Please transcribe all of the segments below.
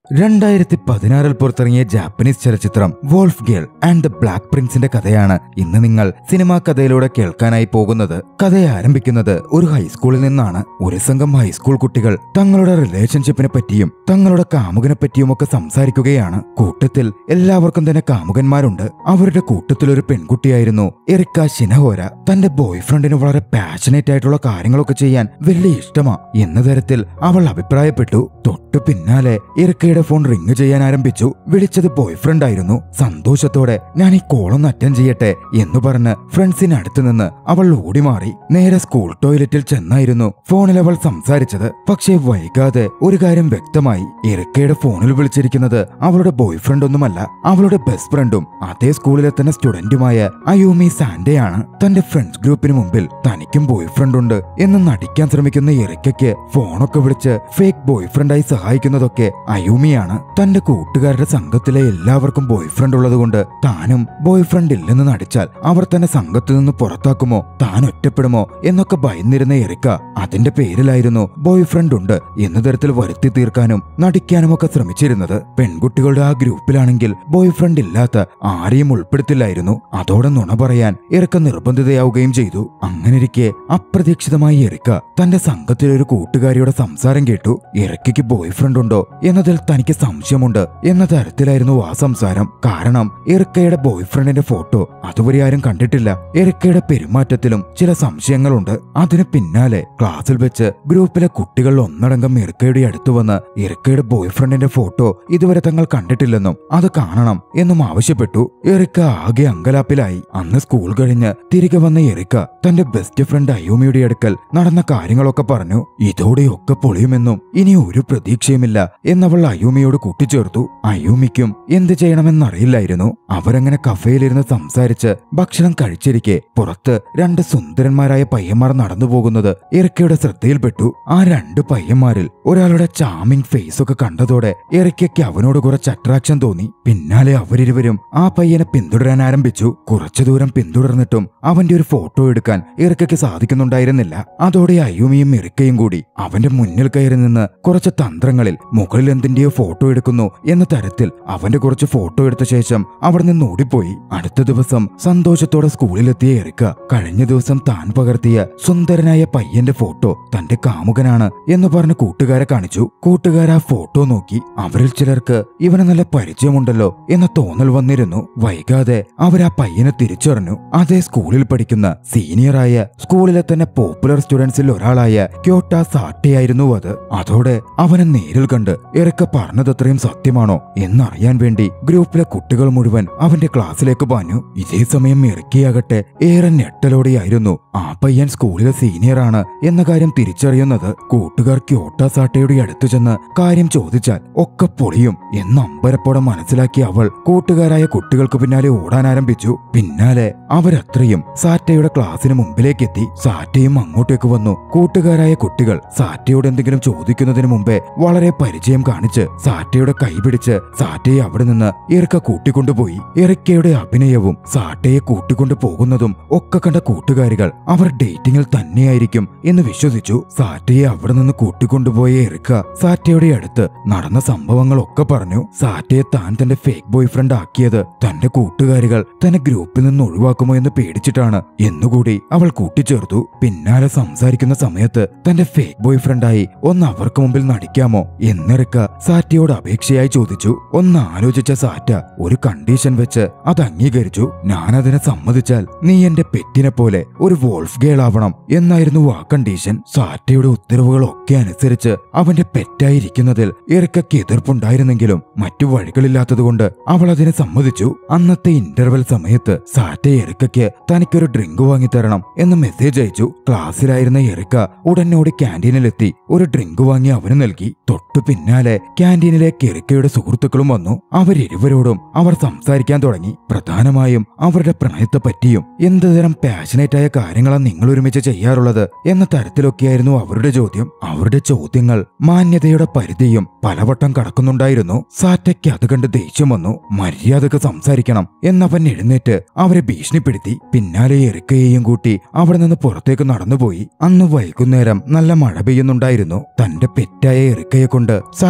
രണ്ടായിരത്തി പതിനാറിൽ പുറത്തിറങ്ങിയ ജാപ്പനീസ് ചലച്ചിത്രം wolf girl and the black പ്രിൻസിന്റെ കഥയാണ് ഇന്ന് നിങ്ങൾ സിനിമാ കഥയിലൂടെ കേൾക്കാനായി പോകുന്നത് കഥ ആരംഭിക്കുന്നത് ഒരു ഹൈസ്കൂളിൽ നിന്നാണ് ഒരു സംഘം ഹൈസ്കൂൾ കുട്ടികൾ തങ്ങളുടെ റിലേഷൻഷിപ്പിനെ പറ്റിയും തങ്ങളുടെ കാമുകനെ പറ്റിയും ഒക്കെ സംസാരിക്കുകയാണ് കൂട്ടത്തിൽ എല്ലാവർക്കും തന്നെ കാമുകന്മാരുണ്ട് അവരുടെ കൂട്ടത്തിൽ ഒരു പെൺകുട്ടിയായിരുന്നു എറിക്ക ഷിനഹോര തന്റെ ബോയ് ഫ്രണ്ടിന് വളരെ പാഷനേറ്റ് ആയിട്ടുള്ള കാര്യങ്ങളൊക്കെ ചെയ്യാൻ വലിയ ഇഷ്ടമാ എന്ന തരത്തിൽ അവൾ അഭിപ്രായപ്പെട്ടു തൊട്ടു പിന്നാലെ എറിക്കയുടെ ഫോൺ റിങ് ചെയ്യാൻ ആരംഭിച്ചു വിളിച്ചത് ബോയ് ഫ്രണ്ട് ആയിരുന്നു സന്തോഷത്തോടെ ഞാൻ ഈ കോളൊന്ന് അറ്റൻഡ് ചെയ്യട്ടെ എന്ന് പറഞ്ഞ് ഫ്രണ്ട്സിന് അടുത്ത് നിന്ന് അവൾ ഓടി മാറി നേരെ സ്കൂൾ ടോയ്ലറ്റിൽ ചെന്നായിരുന്നു ഫോണിൽ അവൾ സംസാരിച്ചത് പക്ഷേ വൈകാതെ ഒരു കാര്യം വ്യക്തമായി എറിക്കയുടെ ഫോണിൽ വിളിച്ചിരിക്കുന്നത് അവളുടെ ബോയ് ഫ്രണ്ട് ഒന്നുമല്ല അവളുടെ ബെസ്റ്റ് ഫ്രണ്ടും അതേ സ്കൂളിലെ തന്നെ സ്റ്റുഡന്റുമായ അയൂമി സാൻഡെയാണ് തന്റെ ഫ്രണ്ട്സ് ഗ്രൂപ്പിന് മുമ്പിൽ തനിക്കും ബോയ് ഫ്രണ്ട് ഉണ്ട് എന്ന് നടിക്കാൻ ശ്രമിക്കുന്ന എറിക്കയ്ക്ക് ഫോണൊക്കെ വിളിച്ച് ഫേക്ക് ബോയ് ഫ്രണ്ടായി സഹായിക്കുന്നതൊക്കെ അയൂമിയാണ് തന്റെ കൂട്ടുകാരുടെ സംഘത്തിലെ എല്ലാവർക്കും ബോയ് ഫ്രണ്ട് ഉള്ളതുകൊണ്ട് താനും ബോയ് ഫ്രണ്ട് ഇല്ലെന്ന് നടിച്ചാൽ അവർ തന്നെ സംഘത്തിൽ നിന്ന് പുറത്താക്കുമോ താൻ ഒറ്റപ്പെടുമോ എന്നൊക്കെ ഭയന്നിരുന്ന എറിക്ക അതിന്റെ പേരിലായിരുന്നു ബോയ് ഫ്രണ്ട് ഉണ്ട് എന്ന തരത്തിൽ വരുത്തി തീർക്കാനും നടിക്കാനും ഒക്കെ ശ്രമിച്ചിരുന്നത് പെൺകുട്ടികളുടെ ആ ഗ്രൂപ്പിലാണെങ്കിൽ ബോയ് ഫ്രണ്ട് ഇല്ലാത്ത ആരെയും ഉൾപ്പെടുത്തില്ലായിരുന്നു അതോടെ നുണ പറയാൻ എറിക്ക നിർബന്ധിതയാവുകയും ചെയ്തു അങ്ങനെയിരിക്കെ അപ്രതീക്ഷിതമായി എറിക്ക തന്റെ സംഘത്തിലെ ഒരു കൂട്ടുകാരിയുടെ സംസാരം കേട്ടു എറിക്കയ്ക്ക് ബോയ് ഫ്രണ്ട് ഉണ്ടോ എന്നതിൽ തനിക്ക് സംശയമുണ്ട് എന്ന തരത്തിലായിരുന്നു ആ സംസാരം കാരണം എറിക്കയുടെ ബോയ് ഫ്രണ്ടിന്റെ ഫോട്ടോ അതുവരെ ആരും കണ്ടിട്ടില്ല എറിക്കയുടെ പെരുമാറ്റത്തിലും ചില സംശയങ്ങളുണ്ട് അതിന് പിന്നാലെ ക്ലാസ്സിൽ വെച്ച് ഗ്രൂപ്പിലെ കുട്ടികൾ ഒന്നടങ്കം എറിക്കയുടെ അടുത്തു വന്ന് എറിക്കയുടെ ബോയ് ഫ്രണ്ടിന്റെ ഫോട്ടോ ഇതുവരെ തങ്ങൾ കണ്ടിട്ടില്ലെന്നും അത് കാണണം എന്നും ആവശ്യപ്പെട്ടു എറിക്ക ആകെ അങ്കലാപ്പിലായി അന്ന് സ്കൂൾ കഴിഞ്ഞ് തിരികെ വന്ന എറിക്ക തന്റെ ബെസ്റ്റ് ഫ്രണ്ട് അയോമിയുടെ അടുക്കൽ നടന്ന കാര്യങ്ങളൊക്കെ പറഞ്ഞു ഇതോടെയൊക്കെ പൊളിയുമെന്നും ഇനി ഒരു പ്രതീക്ഷയുമില്ല എന്നവൾ അയൂമിയോട് കൂട്ടിച്ചേർത്തു അയൂമിക്കും എന്ത് ചെയ്യണമെന്നറിയില്ലായിരുന്നു അവരങ്ങനെ കഫേയിലിരുന്ന് സംസാരിച്ച് ഭക്ഷണം കഴിച്ചിരിക്കെ പുറത്ത് രണ്ട് സുന്ദരന്മാരായ പയ്യന്മാർ നടന്നു പോകുന്നത് എറിക്കയുടെ ശ്രദ്ധയിൽപ്പെട്ടു ആ രണ്ട് പയ്യന്മാരിൽ ഒരാളുടെ ചാമിങ് ഫേസ് ഒക്കെ കണ്ടതോടെ എറിക്കയ്ക്ക് അവനോട് കുറച്ച് അട്രാക്ഷൻ തോന്നി പിന്നാലെ അവരിരുവരും ആ പയ്യനെ പിന്തുടരാൻ ആരംഭിച്ചു കുറച്ചു ദൂരം പിന്തുടർന്നിട്ടും അവന്റെ ഒരു ഫോട്ടോ എടുക്കാൻ എറിക്കയ്ക്ക് സാധിക്കുന്നുണ്ടായിരുന്നില്ല അതോടെ അയ്യൂമിയും എറിക്കയും കൂടി അവന്റെ മുന്നിൽ കയറി നിന്ന് കുറച്ച് തന്ത്രങ്ങളിൽ മുകളിൽ എന്തിന്റെയോ ഫോട്ടോ എടുക്കുന്നു എന്ന തരത്തിൽ അവന്റെ കുറച്ച് ഫോട്ടോ എടുത്ത ശേഷം അവിടെ നിന്ന് ഓടിപ്പോയി അടുത്ത ദിവസം സന്തോഷത്തോടെ സ്കൂളിലെത്തിയ എറിക്ക കഴിഞ്ഞ ദിവസം താൻ പകർത്തിയ സുന്ദരനായ പയ്യന്റെ ഫോട്ടോ തന്റെ കാമുകനാണ് എന്ന് പറഞ്ഞ് കൂട്ടുകാരെ കാണിച്ചു കൂട്ടുകാർ ആ ഫോട്ടോ നോക്കി അവരിൽ ചിലർക്ക് ഇവന് നല്ല പരിചയമുണ്ടല്ലോ എന്ന തോന്നൽ വന്നിരുന്നു വൈകാതെ അവർ ആ പയ്യനെ തിരിച്ചറിഞ്ഞു അതേ സ്കൂളിൽ പഠിക്കുന്ന സീനിയറായ സ്കൂളിലെ തന്നെ പോപ്പുലർ സ്റ്റുഡൻസിൽ ഒരാളായ ക്യോട്ട സാട്ടിയായിരുന്നു അത് അതോടെ അവനെ നേരിൽ കണ്ട് ഇറക്ക പറഞ്ഞതത്രയും സത്യമാണോ എന്നറിയാൻ വേണ്ടി ഗ്രൂപ്പിലെ കുട്ടികൾ മുഴുവൻ അവന്റെ ക്ലാസ്സിലേക്ക് പാഞ്ഞു ഇതേ സമയം ഇറക്കിയാകട്ടെ ഏറെ ഞെട്ടലോടെയായിരുന്നു ആ പയ്യൻ സ്കൂളിലെ സീനിയറാണ് എന്ന കാര്യം തിരിച്ചറിയുന്നത് കൂട്ടുകാർ ക്യോട്ട സാട്ടയുടെ അടുത്തു ചെന്ന് കാര്യം ചോദിച്ചാൽ ഒക്കെ പൊളിയും എന്ന് അമ്പരപ്പോടെ മനസ്സിലാക്കിയ അവൾ കൂട്ടുകാരായ കുട്ടികൾക്ക് പിന്നാലെ ഓടാൻ ആരംഭിച്ചു പിന്നാലെ അവരത്രയും സാറ്റയുടെ ക്ലാസ്സിന് മുമ്പിലേക്കെത്തി സാറ്റയും അങ്ങോട്ടേക്ക് വന്നു കൂട്ടുകാരായ കുട്ടികൾ സാറ്റയോട് എന്തെങ്കിലും ചോദിക്കുന്നതിന് മുമ്പേ വളരെ പരിചയം കാണിച്ച് സാറ്റയുടെ കൈ പിടിച്ച് സാറ്റയെ അവിടെ നിന്ന് ഇറക്ക കൂട്ടിക്കൊണ്ടുപോയി ഇറക്കയുടെ അഭിനയവും സാറ്റയെ കൂട്ടിക്കൊണ്ടു പോകുന്നതും ഒക്കെ കണ്ട കൂട്ടുകാരികൾ അവർ ഡേറ്റിംഗിൽ തന്നെയായിരിക്കും എന്ന് വിശ്വസിച്ചു സാറ്റയെ അവിടെ നിന്ന് കൂട്ടിക്കൊണ്ടുപോയ ഇറക്ക സാറ്റയുടെ അടുത്ത് നടന്ന സംഭവങ്ങളൊക്കെ പറഞ്ഞു സാറ്റയെ താൻ തന്റെ ഫേക്ക് ബോയ് ഫ്രണ്ട് ആക്കിയത് തന്റെ കൂട്ടുകാരികൾ തന്നെ ഗ്രൂപ്പിൽ നിന്ന് ഒഴിവാക്കുമോ എന്ന് പേടിച്ചിട്ടാണ് എന്നുകൂടി അവൾ കൂട്ടിച്ചേർത്തു പിന്നാലെ സംസാരിക്കുന്ന സമയത്ത് തന്റെ ഫേക്ക് ബോയ് ഫ്രണ്ടായി ഒന്ന് അവർക്ക് മുമ്പിൽ നടിക്കാമോ എന്നിറക്ക സാറ്റയോട് അപേക്ഷയായി ചോദിച്ചു ഒന്ന് ആലോചിച്ച സാറ്റ ഒരു കണ്ടീഷൻ വെച്ച് അത് അംഗീകരിച്ചു ഞാനതിനെ സമ്മതിച്ചാൽ നീ എന്റെ പെറ്റിനെ പോലെ ഒരു വോൾഫ് ഗേൾ ആവണം എന്നായിരുന്നു ആ കണ്ടീഷൻ സാറ്റയുടെ ഉത്തരവുകളൊക്കെ അനുസരിച്ച് അവന്റെ പെറ്റായിരിക്കുന്നതിൽ ഇറക്കയ്ക്ക് എതിർപ്പുണ്ടായിരുന്നെങ്കിലും മറ്റു വഴികളില്ലാത്തതുകൊണ്ട് അവൾ അതിനെ സമ്മതിച്ചു അന്നത്തെ ഇന്റർവെൽ സമയത്ത് സാറ്റ എറിക്കയ്ക്ക് തനിക്കൊരു ഡ്രിങ്ക് വാങ്ങിത്തരണം എന്ന് മെസ്സേജ് അയച്ചു ക്ലാസ്സിലായിരുന്ന എറിക്ക ഉടനോടി ക്യാൻറ്റീനിലെത്തി ഒരു ഡ്രിങ്ക് വാങ്ങി അവന് നൽകി തൊട്ടു പിന്നാലെ ക്യാൻറ്റീനിലേക്ക് എറിക്കയുടെ സുഹൃത്തുക്കളും വന്നു അവരിരുവരോടും അവർ സംസാരിക്കാൻ തുടങ്ങി പ്രധാനമായും അവരുടെ പ്രണയത്തെ പറ്റിയും എന്ത് തരം പാഷനേറ്റ് ആയ കാര്യങ്ങളാണ് നിങ്ങൾ ഒരുമിച്ച് ചെയ്യാറുള്ളത് എന്ന തരത്തിലൊക്കെയായിരുന്നു അവരുടെ ചോദ്യം അവരുടെ ചോദ്യങ്ങൾ മാന്യതയുടെ പരിധിയും പലവട്ടം കടക്കുന്നുണ്ടായിരുന്നു സാറ്റയ്ക്ക് അത് കണ്ട് ദേഷ്യം വന്നു മര്യാദക്ക് സംസാരിക്കണം എന്നവൻ എഴുന്നേറ്റ് അവരെ ഭീഷണിപ്പെടുത്തി പിന്നാലെ എറിക്കയെയും കൂട്ടി അവിടെ നിന്ന് പുറത്തേക്ക് നടന്നുപോയി അന്ന് വൈകുന്നേരം നല്ല മഴ പെയ്യുന്നുണ്ടായിരുന്നു തന്റെ പെറ്റായ എറിക്കയെ കൊണ്ട് സാട്ട കുട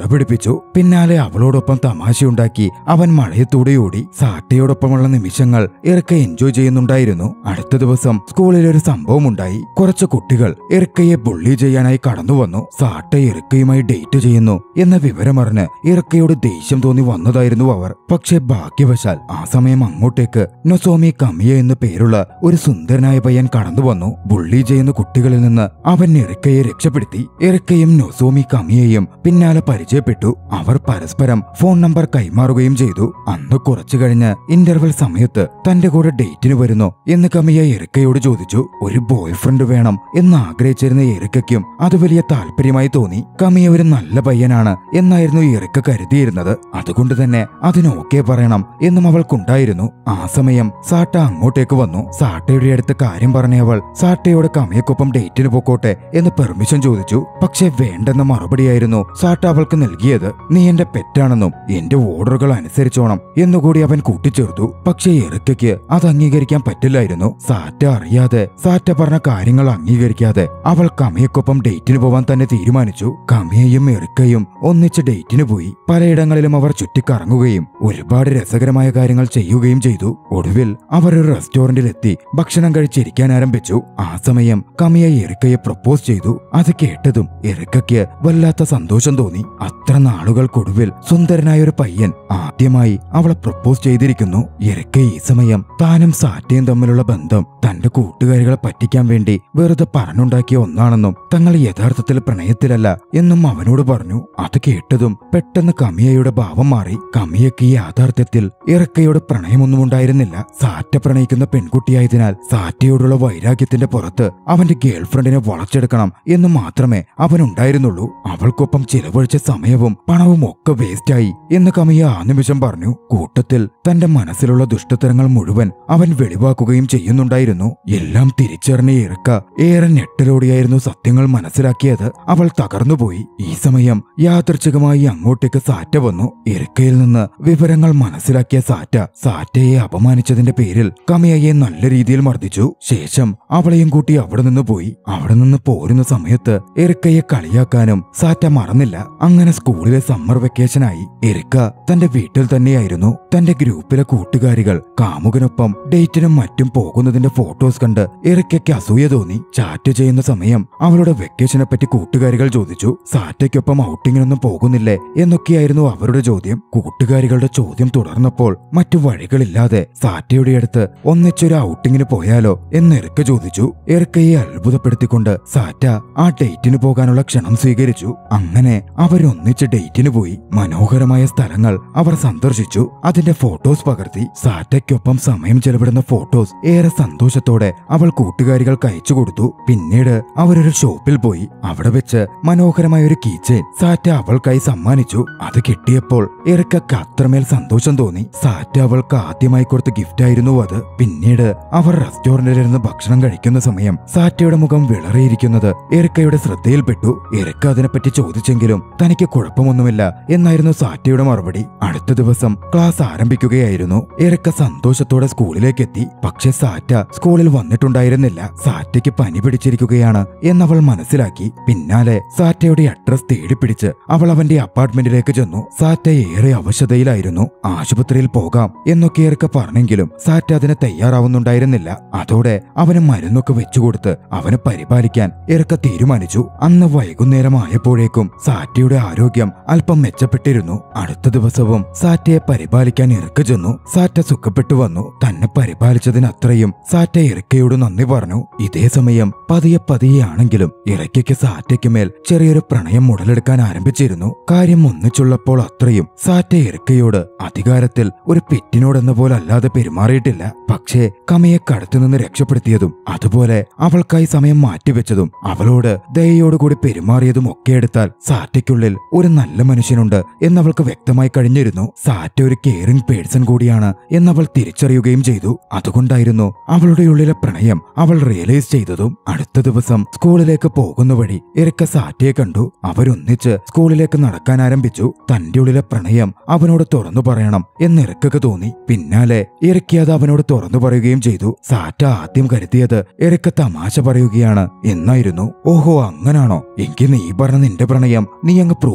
കുടപിടിപ്പിച്ചു പിന്നാലെ അവളോടൊപ്പം തമാശയുണ്ടാക്കി അവൻ മഴയത്തൂടെ ഓടി സാറ്റയോടൊപ്പമുള്ള നിമിഷങ്ങൾ ഇറക്ക എൻജോയ് ചെയ്യുന്നുണ്ടായിരുന്നു അടുത്ത ദിവസം സ്കൂളിൽ ഒരു സംഭവം ഉണ്ടായി കുറച്ച് കുട്ടികൾ ഇറക്കയെ ബുള്ളി ചെയ്യാനായി കടന്നു വന്നു സാട്ട ഇറക്കയുമായി ഡേറ്റ് ചെയ്യുന്നു എന്ന വിവരമറിഞ്ഞ് ഇറക്കയോട് ദേഷ്യം തോന്നി വന്നതായിരുന്നു അവർ പക്ഷേ ഭാഗ്യവശാൽ ആ സമയം അങ്ങോട്ടേക്ക് നൊസോമി കമിയ എന്ന് പേരുള്ള ഒരു സുന്ദരനായ പയ്യൻ കടന്നു വന്നു ബുള്ളി ചെയ്യുന്ന കുട്ടികളിൽ നിന്ന് അവൻ ഇറക്കയെ രക്ഷപ്പെടുത്തി ഇറക്കയും നൊസോമി കമിയയും പിന്നാലെ പരിചയപ്പെട്ടു അവർ പരസ്പരം ഫോൺ നമ്പർ കൈമാറുകയും ചെയ്തു അന്ന് കുറച്ചു കഴിഞ്ഞ് ഇന്റർവെൽ സമയത്ത് തന്റെ കൂടെ ഡേറ്റിന് വരുന്നു എന്ന് കമിയ ഇറക്കയോട് ചോദിച്ചു ഒരു ബോയ് ഫ്രണ്ട് വേണം എന്ന് ആഗ്രഹിച്ചിരുന്ന ഇറക്കയ്ക്കും അത് വലിയ താല്പര്യമായി തോന്നി കമിയ ഒരു നല്ല പയ്യനാണ് എന്നായിരുന്നു ഇറക്ക കരുതിയിരുന്നത് അതുകൊണ്ട് തന്നെ അതിന് ഓക്കെ പറയണം എന്നും അവൾക്കുണ്ടായിരുന്നു ആ സമയം സാട്ട അങ്ങോട്ടേക്ക് വന്നു സാട്ടയുടെ അടുത്ത് കാര്യം പറഞ്ഞ അവൾ സാട്ടയോട് കമയക്കൊപ്പം ഡേറ്റിന് പോക്കോട്ടെ എന്ന് പെർമിഷൻ ചോദിച്ചു പക്ഷെ വേണ്ടെന്ന മറുപടിയായിരുന്നു സാട്ട അവൾക്ക് നൽകിയത് നീ എന്റെ പെറ്റാണെന്നും എന്റെ ഓർഡറുകൾ അനുസരിച്ചോണം എന്നുകൂടി അവൻ കൂട്ടിച്ചേർത്തു പക്ഷേ ഇറക്കയ്ക്ക് അത് അംഗീകരിക്കാൻ പറ്റില്ലായിരുന്നു സാറ്റ അറിയാതെ സാറ്റ പറഞ്ഞ കാര്യങ്ങൾ അംഗീകരിക്കാതെ അവൾ കമയക്കൊപ്പം ഡേറ്റിന് പോവാൻ തന്നെ തീരുമാനിച്ചു കമയയും ഇറുക്കയും ഒന്നിച്ച് ഡേറ്റിന് പോയി പലയിടങ്ങളിലും അവർ ചുറ്റിക്കറങ്ങുകയും ഒരുപാട് രസകരമായ കാര്യങ്ങൾ ചെയ്യുകയും ചെയ്തു ഒടുവിൽ അവർ ഒരു റെസ്റ്റോറന്റിൽ എത്തി ഭക്ഷണം കഴിച്ചിരിക്കാൻ ആരംഭിച്ചു ആ സമയം കമിയ ഇറുക്കയെ പ്രപ്പോസ് ചെയ്തു അത് കേട്ടതും ഇറുക്കയ്ക്ക് വല്ലാത്ത സന്തോഷം തോന്നി അത്ര നാളുകൾക്കൊടുവിൽ സുന്ദരനായ ഒരു പയ്യൻ ആദ്യമായി അവളെ പ്രപ്പോസ് ചെയ്തിരിക്കുന്നു ഇറുക്ക ഈ സമയം താനും സാറ്റയും തമ്മിലുള്ള ബന്ധം തന്റെ കൂട്ടുകാരികളെ പറ്റിക്കാൻ വേണ്ടി വെറുതെ പറഞ്ഞുണ്ടാക്കിയ ഒന്നാണെന്നും തങ്ങൾ യഥാർത്ഥത്തിൽ പ്രണയത്തിലല്ല എന്നും അവനോട് പറഞ്ഞു അത് കേട്ടതും പെട്ടെന്ന് കമിയയുടെ ഭാവം മാറി കമിയക്ക് ഈ യാഥാർത്ഥ്യത്തിൽ ഇറക്കയോട് പ്രണയമൊന്നും ഉണ്ടായിരുന്നില്ല സാറ്റ പ്രണയിക്കുന്ന പെൺകുട്ടിയായതിനാൽ സാറ്റയോടുള്ള വൈരാഗ്യത്തിന്റെ പുറത്ത് അവന്റെ ഗേൾഫ്രണ്ടിനെ വളച്ചെടുക്കണം എന്ന് മാത്രമേ അവനുണ്ടായിരുന്നുള്ളൂ അവൾക്കൊപ്പം ചിലവഴിച്ച സമയവും പണവും ഒക്കെ വേസ്റ്റായി എന്ന് കമിയ ആ നിമിഷം പറഞ്ഞു കൂട്ടത്തിൽ തന്റെ മനസ്സിലുള്ള ദുഷ്ടത്തരങ്ങൾ മുഴുവൻ അവൻ വെളിവാക്കുകയും ചെയ്യുന്നുണ്ടായിരുന്നു എല്ലാം തിരിച്ചറിഞ്ഞ ഇറക്ക ഏറെ ഞെട്ടലോടെയായിരുന്നു സത്യങ്ങൾ മനസ്സിലാക്കിയത് അവൾ തകർന്നുപോയി ഈ സമയം യാദർച്ഛികമായി അങ്ങോട്ടേക്ക് സാറ്റ വന്നു ഇറക്കയിൽ നിന്ന് വിവരങ്ങൾ മനസ്സിലാക്കിയ സാറ്റ സാറ്റയെ അപമാനിച്ചതിന്റെ പേരിൽ കമയയെ നല്ല രീതിയിൽ മർദ്ദിച്ചു ശേഷം അവളെയും കൂട്ടി അവിടെ നിന്ന് പോയി അവിടെ നിന്ന് പോരുന്ന സമയത്ത് ഇറക്കയെ കളിയാക്കാനും സാറ്റ മറന്നില്ല അങ്ങനെ സ്കൂളിലെ സമ്മർ വെക്കേഷനായി ഇറിക്ക തന്റെ വീട്ടിൽ തന്നെയായിരുന്നു തന്റെ ഗ്രൂപ്പിലെ കൂട്ടുകാരികൾ കാമുകനൊപ്പം ഡേറ്റിനും മറ്റും പോകുന്നതിന്റെ ഫോട്ടോസ് കണ്ട് ഇറിക്കയ്ക്ക് അസൂയ തോന്നി ചാറ്റ് ചെയ്യുന്ന സമയം അവളുടെ വെക്കേഷനെ പറ്റി കൂട്ടുകാരികൾ ചോദിച്ചു സാറ്റയ്ക്കൊപ്പം ഔട്ടിങ്ങിനൊന്നും പോകുന്നില്ലേ എന്നൊക്കെയായിരുന്നു അവരുടെ ചോദ്യം കൂട്ടുകാരികളുടെ ചോദ്യം തുടർന്നപ്പോൾ മറ്റു വഴികളില്ലാതെ സാറ്റയുടെ അടുത്ത് ഒന്നിച്ചൊരു ഔട്ടിങ്ങിന് പോയാലോ എന്ന് ഇറുക്ക ചോദിച്ചു ഇറുക്കയെ അത്ഭുതപ്പെടുത്തിക്കൊണ്ട് സാറ്റ ആ ഡേറ്റിന് പോകാനുള്ള ക്ഷണം സ്വീകരിച്ചു അങ്ങനെ അവരൊന്നിച്ച് ഡേറ്റിന് പോയി മനോഹരമായ സ്ഥലങ്ങൾ അവർ സന്ദർശിച്ചു അതിന്റെ ഫോട്ടോസ് പകർത്തി സാറ്റയ്ക്കൊപ്പം സമയം ചെലവിടുന്ന ഫോട്ടോസ് ഏറെ സന്തോഷത്തോടെ അവൾ കൂട്ടുകാരികൾക്ക് അയച്ചു കൊടുത്തു പിന്നീട് അവരൊരു ഷോപ്പിൽ പോയി അവിടെ വെച്ച് മനോഹരമായ ഒരു കീച്ചെയിൻ സാറ്റ അവൾക്കായി സമ്മാനിച്ചു അത് കിട്ടിയപ്പോൾ ഇറക്കക്ക് അത്രമേൽ സന്തോഷം തോന്നി സാറ്റ അവൾക്ക് ആദ്യമായി കൊടുത്ത ഗിഫ്റ്റ് ആയിരുന്നു അത് പിന്നീട് അവർ റെസ്റ്റോറന്റിലിരുന്ന് ഭക്ഷണം കഴിക്കുന്ന സമയം സാറ്റയുടെ മുഖം വിളറിയിരിക്കുന്നത് എറിക്കയുടെ ശ്രദ്ധയിൽപ്പെട്ടു എറിക്ക അതിനെപ്പറ്റി ചോദിച്ചെങ്കിലും തനിക്ക് കുഴപ്പമൊന്നുമില്ല എന്നായിരുന്നു സാറ്റയുടെ മറുപടി അടുത്ത ദിവസം ക്ലാസ് ആരംഭിക്കുകയായിരുന്നു എറിക്ക സന്തോഷത്തോടെ സ്കൂളിലേക്ക് എത്തി പക്ഷെ സാറ്റ സ്കൂളിൽ വന്നിട്ടുണ്ടായിരുന്നില്ല സാറ്റയ്ക്ക് പനി പിടിച്ചിരിക്കുകയാണ് എന്നവൾ മനസ്സിലാക്കി പിന്നാലെ സാറ്റയുടെ അഡ്രസ് തേടിപ്പിടിച്ച് അവൾ അവന്റെ അപ്പാർട്ട്മെന്റിലേക്ക് ചെന്നു സാറ്റ ഏറെ അവശതയിലായിരുന്നു ആശുപത്രിയിൽ പോകാം എന്നൊക്കെ ഇറക്ക പറഞ്ഞെങ്കിലും സാറ്റ അതിന് തയ്യാറാവുന്നുണ്ടായിരുന്നില്ല അതോടെ അവന് മരുന്നൊക്കെ വെച്ചുകൊടുത്ത് അവനെ പരിപാലിക്കാൻ ഇറക്ക തീരുമാനിച്ചു അന്ന് വൈകുന്നേരം ആയപ്പോഴേക്കും സാറ്റയുടെ ആരോഗ്യം അല്പം മെച്ചപ്പെട്ടിരുന്നു അടുത്ത ദിവസവും സാറ്റയെ പരിപാലിക്കാൻ ഇറക്ക ചെന്നു സാറ്റ സുഖപ്പെട്ടു വന്നു തന്നെ പരിപാലിച്ചതിന് അത്രയും സാറ്റ ഇറക്കയോട് നന്ദി പറഞ്ഞു ഇതേ സമയം പതിയെ പതിയെയാണെങ്കിലും ഇറക്കയ്ക്ക് സാറ്റയ്ക്ക് മേൽ ചെറിയൊരു പ്രണയം ഉടലെടുക്കാൻ ആരംഭിച്ചിരുന്നു കാര്യം ഒന്നിച്ചുള്ളപ്പോൾ അത്രയും സാറ്റ ഇറക്കയോട് അധികാരത്തിൽ ഒരു പെറ്റിനോടെന്ന പോലെ അല്ലാതെ പെരുമാറിയിട്ടില്ല പക്ഷേ കമയെ കടത്തുനിന്ന് രക്ഷപ്പെടുത്തിയതും അതുപോലെ അവൾക്കായി സമയം മാറ്റിവെച്ചതും അവളോട് ദയയോടുകൂടി പെരുമാറിയതും ഒക്കെ എടുത്താൽ സാറ്റയ്ക്കുള്ളിൽ ഒരു നല്ല മനുഷ്യനുണ്ട് എന്നവൾക്ക് വ്യക്തമായി കഴിഞ്ഞിരുന്നു സാറ്റ ഒരു കെയറിംഗ് പേഴ്സൺ കൂടിയാണ് എന്നവൾ തിരിച്ചറിയുകയും ചെയ്തു അതുകൊണ്ടായിരുന്നു അവളുടെ ഉള്ളിലെ പ്രണയം അവൾ റിയലൈസ് ചെയ്തതും അടുത്ത ദിവസം സ്കൂളിലേക്ക് പോകുന്ന വഴി ഇറക്ക സാറ്റയെ കണ്ടു അവരൊന്നിച്ച് സ്കൂളിലേക്ക് നടക്കാൻ ആരംഭിച്ചു തന്റെ ഉള്ളിലെ പ്രണയം അവനോട് തുറന്നു പറയണം എന്ന് ഇറക്കക്ക് തോന്നി പിന്നാലെ ഇറക്കി അത് അവനോട് തുറന്നു പറയുകയും ചെയ്തു സാറ്റ ആദ്യം കരുതിയത് ഇറക്ക തമാശ പറയുകയാണ് എന്നായിരുന്നു ഓഹോ അങ്ങനാണോ എങ്കിൽ നീ പറഞ്ഞ നിന്റെ പ്രണയം നീ അങ്ങ് പ്രൂവ്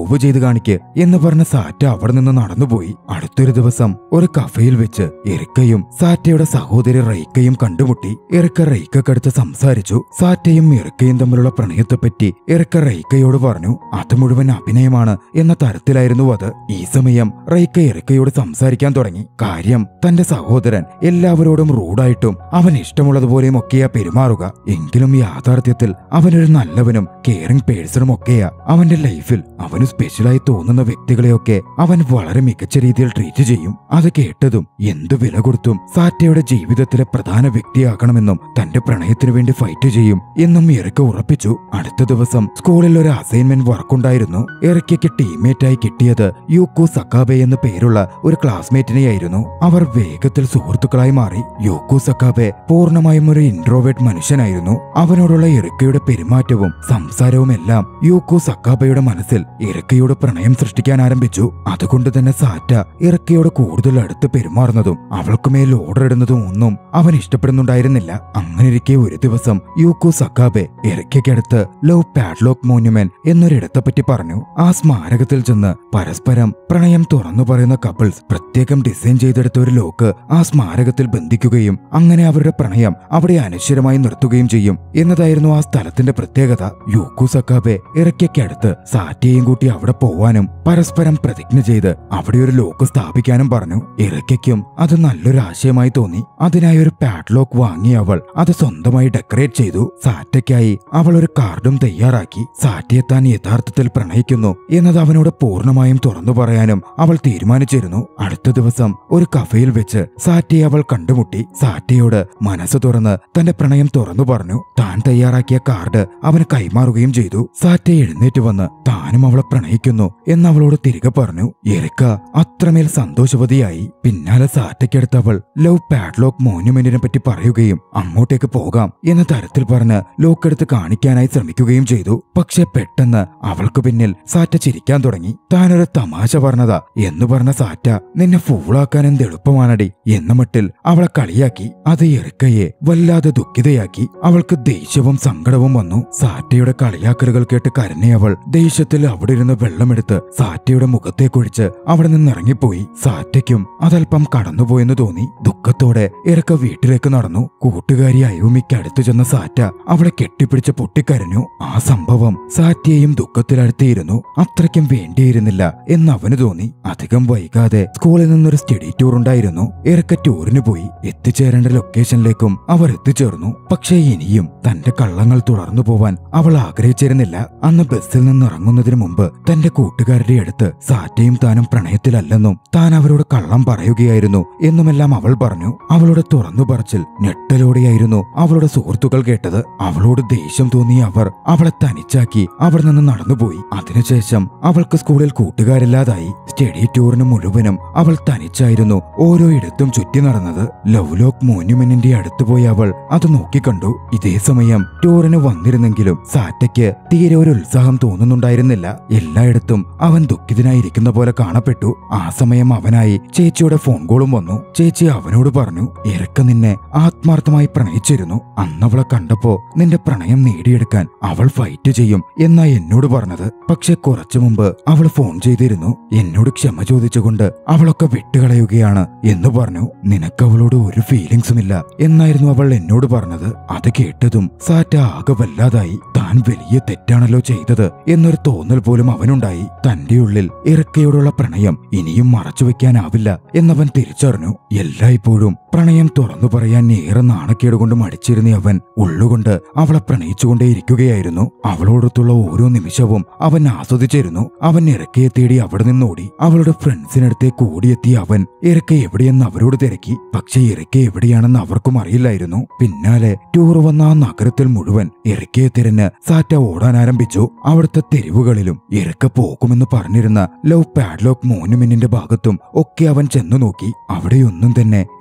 പ്രൂവ് ചെയ്ത് കാണിക്ക് എന്ന് പറഞ്ഞ സാറ്റ അവിടെ നിന്ന് നടന്നുപോയി അടുത്തൊരു ദിവസം ഒരു കഫയിൽ വെച്ച് എറിക്കയും സാറ്റയുടെ സഹോദരി റെയ്ക്കയും കണ്ടുമുട്ടി എറിക്ക റെയ്ക്കടുത്ത് സംസാരിച്ചു സാറ്റയും എറിക്കയും തമ്മിലുള്ള പ്രണയത്തെപ്പറ്റി എറിക്ക റെയ്ക്കയോട് പറഞ്ഞു അത് മുഴുവൻ അഭിനയമാണ് എന്ന തരത്തിലായിരുന്നു അത് ഈ സമയം റെയ്ക്ക എറിക്കയോട് സംസാരിക്കാൻ തുടങ്ങി കാര്യം തന്റെ സഹോദരൻ എല്ലാവരോടും റൂഡായിട്ടും അവൻ ഇഷ്ടമുള്ളതുപോലെയും ഒക്കെയാ പെരുമാറുക എങ്കിലും യാഥാർത്ഥ്യത്തിൽ അവനൊരു നല്ലവനും കെയറിംഗ് പേഴ്സണും ഒക്കെയാ അവന്റെ ലൈഫിൽ അവന് സ്പെഷ്യലായി തോന്നുന്ന വ്യക്തികളെയൊക്കെ അവൻ വളരെ മികച്ച രീതിയിൽ ട്രീറ്റ് ചെയ്യും അത് കേട്ടതും എന്തു വില കൊടുത്തും സാറ്റയുടെ ജീവിതത്തിലെ പ്രധാന വ്യക്തിയാക്കണമെന്നും തന്റെ പ്രണയത്തിനു വേണ്ടി ഫൈറ്റ് ചെയ്യും എന്നും എറിക്ക ഉറപ്പിച്ചു അടുത്ത ദിവസം സ്കൂളിൽ ഒരു അസൈൻമെന്റ് വർക്കുണ്ടായിരുന്നു എറിക്കയ്ക്ക് ടീംമേറ്റായി കിട്ടിയത് യൂക്കു സക്കാബെ എന്ന് പേരുള്ള ഒരു ക്ലാസ്മേറ്റിനെയായിരുന്നു അവർ വേഗത്തിൽ സുഹൃത്തുക്കളായി മാറി യൂക്കു സക്കാബെ പൂർണ്ണമായും ഒരു ഇൻട്രോവേർട്ട് മനുഷ്യനായിരുന്നു അവനോടുള്ള എറിക്കയുടെ പെരുമാറ്റവും സംസാരവും എല്ലാം യൂക്കു സക്കാബയുടെ മനസ്സിൽ ഇറക്കയോട് പ്രണയം സൃഷ്ടിക്കാൻ ആരംഭിച്ചു അതുകൊണ്ട് തന്നെ സാറ്റ ഇറക്കയോട് കൂടുതൽ അടുത്ത് പെരുമാറുന്നതും അവൾക്കുമേൽ ഓർഡർ ഇടുന്നതും ഒന്നും അവൻ ഇഷ്ടപ്പെടുന്നുണ്ടായിരുന്നില്ല അങ്ങനെയിരിക്കെ ഒരു ദിവസം യൂക്കു സക്കാബെ ഇറക്കയ്ക്കടുത്ത് ലവ് പാഡ്ലോക്ക് മോന്യുമെന്റ് എന്നൊരിടത്തെ പറ്റി പറഞ്ഞു ആ സ്മാരകത്തിൽ ചെന്ന് പരസ്പരം പ്രണയം തുറന്നു പറയുന്ന കപ്പിൾസ് പ്രത്യേകം ഡിസൈൻ ചെയ്തെടുത്ത ഒരു ലോക്ക് ആ സ്മാരകത്തിൽ ബന്ധിക്കുകയും അങ്ങനെ അവരുടെ പ്രണയം അവിടെ അനശ്വരമായി നിർത്തുകയും ചെയ്യും എന്നതായിരുന്നു ആ സ്ഥലത്തിന്റെ പ്രത്യേകത യൂക്കു സക്കാബെ ഇറക്കയ്ക്കടുത്ത് സാറ്റയെയും കൂട്ടി അവിടെ പോവാനും പരസ്പരം പ്രതിജ്ഞ ചെയ്ത് അവിടെ ഒരു ലോക്ക് സ്ഥാപിക്കാനും പറഞ്ഞു ഇറക്കയ്ക്കും അത് നല്ലൊരു ആശയമായി തോന്നി അതിനായി ഒരു പാഡ്ലോക്ക് വാങ്ങി അവൾ അത് സ്വന്തമായി ഡെക്കറേറ്റ് ചെയ്തു സാറ്റയ്ക്കായി അവൾ ഒരു കാർഡും തയ്യാറാക്കി സാറ്റയെ താൻ യഥാർത്ഥത്തിൽ പ്രണയിക്കുന്നു എന്നത് അവനോട് പൂർണ്ണമായും തുറന്നു പറയാനും അവൾ തീരുമാനിച്ചിരുന്നു അടുത്ത ദിവസം ഒരു കഫയിൽ വെച്ച് സാറ്റയെ അവൾ കണ്ടുമുട്ടി സാറ്റയോട് മനസ്സ് തുറന്ന് തന്റെ പ്രണയം തുറന്നു പറഞ്ഞു താൻ തയ്യാറാക്കിയ കാർഡ് അവന് കൈമാറുകയും ചെയ്തു സാറ്റ എഴുന്നേറ്റ് വന്ന് താനും അവളെ പ്രണയിക്കുന്നു എന്ന് അവളോട് തിരികെ പറഞ്ഞു എറിക്ക അത്രമേൽ സന്തോഷവതിയായി പിന്നാലെ സാറ്റയ്ക്കടുത്ത് അവൾ ലവ് പാഡ്ലോക്ക് മോന്യുമെന്റിനെ പറ്റി പറയുകയും അങ്ങോട്ടേക്ക് പോകാം എന്ന തരത്തിൽ പറഞ്ഞ് ലോക്കെടുത്ത് കാണിക്കാനായി ശ്രമിക്കുകയും ചെയ്തു പക്ഷെ പെട്ടെന്ന് അവൾക്ക് പിന്നിൽ സാറ്റ ചിരിക്കാൻ തുടങ്ങി താനൊരു തമാശ പറഞ്ഞതാ എന്ന് പറഞ്ഞ സാറ്റ നിന്നെ ഫൂളാക്കാൻ എന്ത് എളുപ്പമാണടി എന്ന മട്ടിൽ അവളെ കളിയാക്കി അത് എറിക്കയെ വല്ലാതെ ദുഃഖിതയാക്കി അവൾക്ക് ദേഷ്യവും സങ്കടവും വന്നു സാറ്റയുടെ കളിയാക്കലുകൾ കേട്ട് കരഞ്ഞ അവൾ ദേഷ്യത്തിൽ അവിടെ ഇരുന്ന് വെള്ളമെടുത്ത് സാറ്റയുടെ മുഖത്തേക്കൊഴിച്ച് അവിടെ നിന്ന് ഇറങ്ങിപ്പോയി സാറ്റയ്ക്കും അതല്പം കടന്നുപോയെന്ന് തോന്നി ദുഃഖത്തോടെ ഇറക്ക വീട്ടിലേക്ക് നടന്നു കൂട്ടുകാരി അയോമിക്ക് അടുത്തു ചെന്ന സാറ്റ അവളെ കെട്ടിപ്പിടിച്ച് പൊട്ടിക്കരഞ്ഞു ആ സംഭവം സാറ്റയെയും ദുഃഖത്തിലടുത്തിയിരുന്നു അത്രയ്ക്കും വേണ്ടിയിരുന്നില്ല എന്ന് അവന് തോന്നി അധികം വൈകാതെ സ്കൂളിൽ നിന്നൊരു സ്റ്റഡി ടൂർ ഉണ്ടായിരുന്നു ഇറക്ക ടൂറിന് പോയി എത്തിച്ചേരേണ്ട ലൊക്കേഷനിലേക്കും അവർ എത്തിച്ചേർന്നു പക്ഷേ ഇനിയും തന്റെ കള്ളങ്ങൾ തുടർന്നു പോവാൻ അവൾ ആഗ്രഹിച്ചിരുന്നില്ല അന്ന് ബസ്സിൽ നിന്ന് ഇറങ്ങുന്നതിന് മുമ്പ് തന്റെ കൂട്ടുകാരുടെ അടുത്ത് സാറ്റയും താനും പ്രണയത്തിലല്ലെന്നും താൻ അവരോട് കള്ളം പറയുകയായിരുന്നു എന്നുമെല്ലാം അവൾ പറഞ്ഞു അവളുടെ തുറന്നു പറച്ചിൽ ഞെട്ടലോടെയായിരുന്നു അവളുടെ സുഹൃത്തുക്കൾ കേട്ടത് അവളോട് ദേഷ്യം തോന്നിയ അവർ അവളെ തനിച്ചാക്കി അവിടെ നിന്ന് നടന്നുപോയി അതിനുശേഷം അവൾക്ക് സ്കൂളിൽ കൂട്ടുകാരില്ലാതായി സ്റ്റഡി ടൂറിന് മുഴുവനും അവൾ തനിച്ചായിരുന്നു ഓരോ ഇടത്തും ചുറ്റി നടന്നത് ലവ് ലോക്ക് മോന്യുമെന്റിന്റെ അടുത്ത് പോയി അവൾ അത് നോക്കിക്കണ്ടു ഇതേ സമയം ടൂറിന് വന്നിരുന്നെങ്കിലും സാറ്റയ്ക്ക് തീരെ ഒരു ഉത്സാഹം തോന്നുന്നുണ്ടായിരുന്നില്ല എല്ലായിടത്തും അവൻ ദുഃഖിതനായിരിക്കുന്ന പോലെ കാണപ്പെട്ടു ആ സമയം അവനായി ചേച്ചിയുടെ ഫോൺ കോളും വന്നു ചേച്ചി അവനോട് പറഞ്ഞു ഇറക്ക നിന്നെ ആത്മാർത്ഥമായി പ്രണയിച്ചിരുന്നു അന്നവളെ കണ്ടപ്പോ നിന്റെ പ്രണയം നേടിയെടുക്കാൻ അവൾ ഫൈറ്റ് ചെയ്യും എന്നാ എന്നോട് പറഞ്ഞത് പക്ഷെ കുറച്ചു മുമ്പ് അവൾ ഫോൺ ചെയ്തിരുന്നു എന്നോട് ക്ഷമ ചോദിച്ചുകൊണ്ട് അവളൊക്കെ വിട്ടുകളയുകയാണ് എന്ന് പറഞ്ഞു നിനക്ക് അവളോട് ഒരു ഫീലിങ്സും ഇല്ല എന്നായിരുന്നു അവൾ എന്നോട് പറഞ്ഞത് അത് കേട്ടതും സാറ്റ ആകെ വല്ലാതായി താൻ വലിയ തെറ്റാണല്ലോ ചെയ്തത് എന്നൊരു തോന്നൽ പോലും അവനുണ്ടായി തന്റെ ഉള്ളിൽ ഇറക്കയോടുള്ള പ്രണയം ഇനിയും മറച്ചുവെക്കാനാവില്ല എന്നവൻ തിരിച്ചറിഞ്ഞു എല്ലായ്പ്പോഴും പ്രണയം തുറന്നു പറയാൻ ഏറെ നാണക്കേട് കൊണ്ട് മടിച്ചിരുന്ന അവൻ ഉള്ളുകൊണ്ട് അവളെ പ്രണയിച്ചുകൊണ്ടേയിരിക്കുകയായിരുന്നു അവളോടൊത്തുള്ള ഓരോ നിമിഷവും അവൻ ആസ്വദിച്ചിരുന്നു അവൻ ഇറക്കയെ തേടി അവിടെ നിന്നോടി അവളുടെ ഫ്രണ്ട്സിനടുത്തേക്ക് ഓടിയെത്തിയ അവൻ ഇറക്ക എവിടെയെന്ന് അവരോട് തിരക്കി പക്ഷെ ഇറക്ക എവിടെയാണെന്ന് അവർക്കും അറിയില്ലായിരുന്നു പിന്നാലെ ടൂർ വന്ന ആ നഗരത്തിൽ മുഴുവൻ ഇറക്കയെ തിരഞ്ഞ് സാറ്റ ഓടാൻ ആരംഭിച്ചു അവിടുത്തെ തെരുവുകളിലും ഇറക്ക പോകുമെന്ന് പറഞ്ഞിരുന്ന ലവ് പാഡ്ലോക്ക് മോനുമെന്റിന്റെ ഭാഗത്തും ഒക്കെ അവൻ ചെന്നു നോക്കി അവിടെയൊന്നും തന്നെ ഇറക്കയെ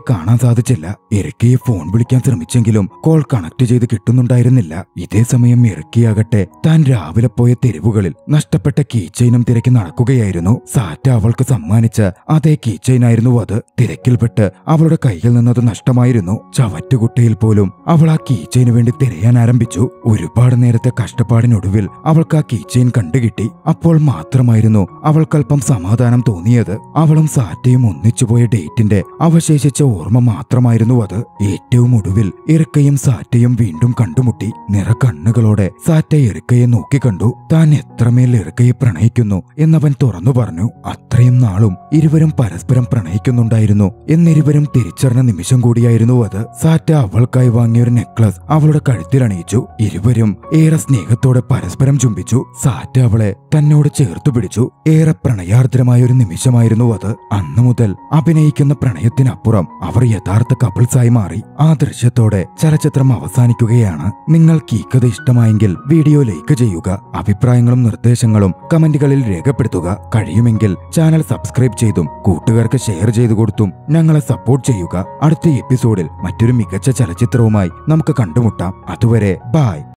കാണാൻ സാധിച്ചില്ല ഇറക്കിയെ ഫോൺ വിളിക്കാൻ ശ്രമിച്ചെങ്കിലും കോൾ കണക്ട് ചെയ്ത് കിട്ടുന്നുണ്ടായിരുന്നില്ല ഇതേ സമയം ഇറക്കിയാകട്ടെ താൻ രാവിലെ പോയ തെരുവുകളിൽ നഷ്ടപ്പെട്ട കീച്ചൈനും തിരക്കി നടക്കുകയായിരുന്നു സാറ്റ അവൾക്ക് സമ്മാനിച്ച അതേ കീച്ചൈനായിരുന്നു അത് തിരക്കിൽപ്പെട്ട് അവളുടെ കയ്യിൽ നിന്നത് നഷ്ടമായിരുന്നു ചവറ്റുകുട്ടയിൽ പോലും അവൾ ആ കീച്ചൈന് വേണ്ടി തിരയാൻ ആരംഭിച്ചു ഒരുപാട് നേരത്തെ കഷ്ടപ്പാടിനൊടുവിൽ അവൾക്ക് ആ കീച്ചൈൻ കണ്ടുകിട്ടി അപ്പോൾ മാത്രമായിരുന്നു അവൾക്കല്പം സമാധാനം തോന്നിയത് അവളും സാറ്റയും ഒന്നിച്ചുപോയ ഡേറ്റിന്റെ അവശേഷിച്ച ഓർമ്മ മാത്രമായിരുന്നു അത് ഏറ്റവും ഒടുവിൽ ഇറുക്കയും സാറ്റയും വീണ്ടും കണ്ടുമുട്ടി നിറ കണ്ണുകളോടെ സാറ്റ ഇറുക്കയെ നോക്കിക്കണ്ടു താൻ എത്രമേൽ ഇറുക്കയെ പ്രണയിക്കുന്നു എന്നവൻ തുറന്നു പറഞ്ഞു അത്രയും നാളും ഇരുവരും പരസ്പരം പ്രണയിക്കുന്നുണ്ടായിരുന്നു എന്നിരുവരും തിരിച്ചറിഞ്ഞ നിമിഷം കൂടിയായിരുന്നു അത് സാറ്റ അവൾക്കായി വാങ്ങിയ ഒരു നെക്ലസ് അവളുടെ കഴുത്തിലണിയിച്ചു ഇരുവരും ഏറെ സ്നേഹത്തോടെ പരസ്പരം ചുംബിച്ചു സാറ്റ അവളെ തന്നോട് ചേർത്തു പിടിച്ചു ഏറെ പ്രണയാർദ്രമായ ഒരു നിമിഷമായിരുന്നു അത് അന്നു മുതൽ അഭിനയിക്കുന്ന പ്രണയത്തിനപ്പുറം അവർ യഥാർത്ഥ കപ്പിൾസായി മാറി ആ ദൃശ്യത്തോടെ ചലച്ചിത്രം അവസാനിക്കുകയാണ് നിങ്ങൾക്ക് ഈ കഥ ഇഷ്ടമായെങ്കിൽ വീഡിയോ ലൈക്ക് ചെയ്യുക അഭിപ്രായങ്ങളും നിർദ്ദേശങ്ങളും കമന്റുകളിൽ രേഖപ്പെടുത്തുക കഴിയുമെങ്കിൽ ചാനൽ സബ്സ്ക്രൈബ് ചെയ്തും കൂട്ടുകാർക്ക് ഷെയർ ചെയ്തു കൊടുത്തും ഞങ്ങളെ സപ്പോർട്ട് ചെയ്യുക അടുത്ത എപ്പിസോഡിൽ മറ്റൊരു മികച്ച ചലച്ചിത്രവുമായി നമുക്ക് കണ്ടുമുട്ടാം അതുവരെ ബായ്